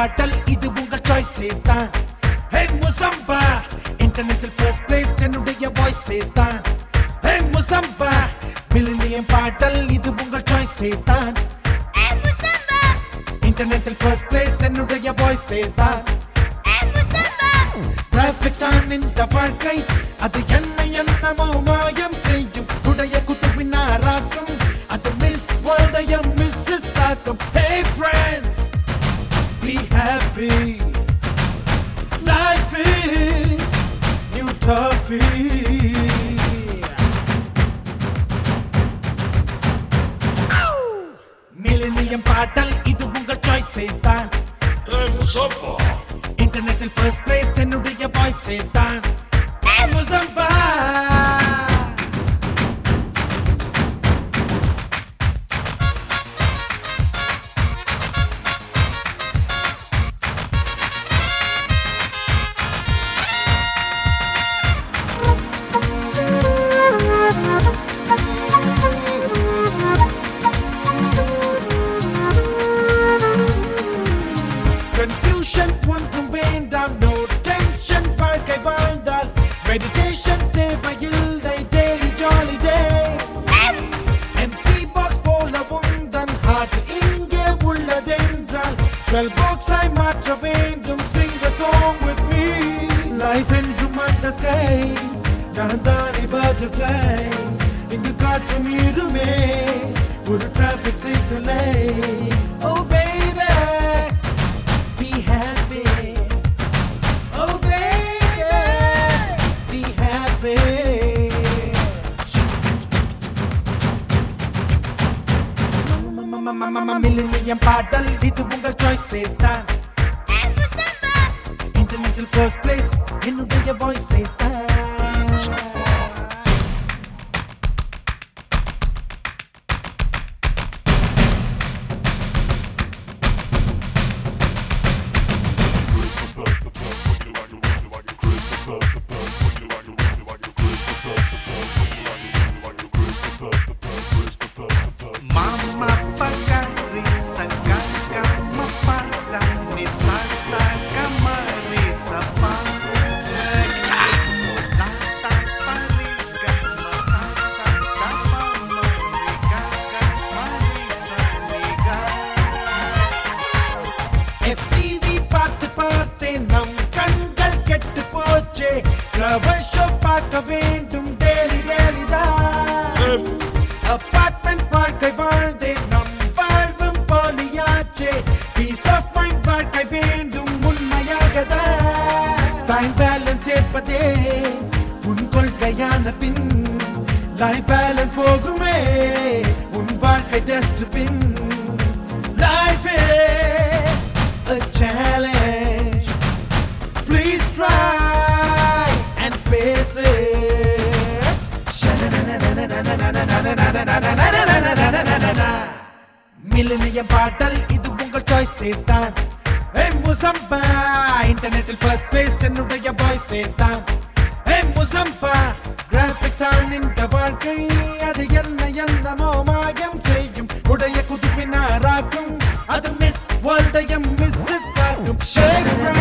பாட்டல் இது உங்கள் சாய்ஸ் தான் ஹே முசம்பா இன்டர்நெட்டில் ஃபர்ஸ்ட் பிளேஸ் என்னுடைய வாய்ஸ் தான் ஹே முசம்பா மில்லினியம் பாட்டல் இது உங்கள் சாய்ஸ் தான் ஏய் முஸ்தபா இன்டர்நெட்டில் ஃபர்ஸ்ட் பிளேஸ் என்னுடைய வாய்ஸ் தான் ஏய் முஸ்தபா கிராபிக்ஸ் தான் இந்த வாழ்க்கை அது என்ன என்னமோ மாயம் செய்யும் உடைய குத்துவினாராக்கும் அது மிஸ் வேர்ல்டைய மிஸ்ஸஸ் ஆக்கும் hey friends be happy life is new toffee millennium பாட்டல் இது உங்கள் சாய்ஸ் தான் இன்டர்நெட்டில் ஃபர்ஸ்ட் பிளேஸ் என்னுடைய வாய்ஸ் தான் முசம்பா கன்ஃபியூஷன் ஒன்றும் வேண்டாம் நோ டென்ஷன் வாழ்க்கை வாழ்ந்தால் மெடிடேஷன் தேவையில்லை daily jolly day empty box போல உந்தன் ஹார்ட் இங்கே உள்ளதென்றால் 12 பாக்ஸ் ஆய் மாற்ற வேண்டும் sing a song with me life என்றும் அந்த ஸ்கை நான் தானே பட்டர்ஃப்ளை இங்கு காற்று மீதுமே ஒரு டிராஃபிக் சிக்னலை oh baby be happy oh baby be happy millennium பாடல் இது உங்கள் சாய்ஸ் தான் ஏய் முஸ்தபா இன்டர்நெட்டில் ஃபர்ஸ்ட் பிளேஸ் என்னுடைய வாய்ஸ் தான் Mama pagarisa kama para ni salsa camarisa pa Nata pariga masalsa kama mariga camarisa niga FTV பார்த்து பார்த்து நம் கண்கள் கெட்டு போச்சே ஃப்ளவர் ஷோ பார்க்க வேண்டும் டெய்லி டெய்லி தான் அபார்ட்மெண்ட் வாழ்க்கை வாழ்ந்தே நம் வாழ்வும் போலியாச்சே பீஸ் ஆஃப் மைண்ட் வாழ்க்கை வேண்டும் உண்மையாக டைம் பேலன்ஸ் ஏற்பதே உன் கொள்கையான பின் லைஃப் பேலன்ஸ் போகுமே உன் வாழ்க்கை dustbin Life is a challenge. Please try and face it. Millennium பாட்டல் இது உங்கள் சாய்ஸ் தான் முசம்பா இன்டர்நெட்டில் ஃபர்ஸ்ட் பிளேஸ் என்னுடைய வாய்ஸ் தான் முசம்பா கிராபிக்ஸ் தான் இந்த வாழ்க்கை அது என்ன என்னமோ மாயம் செய்யும் உடைய குதிப்பினாராக்கும் அது மிஸ் வேர்ல்டையும் மிஸ் ஆகும் ஷேக்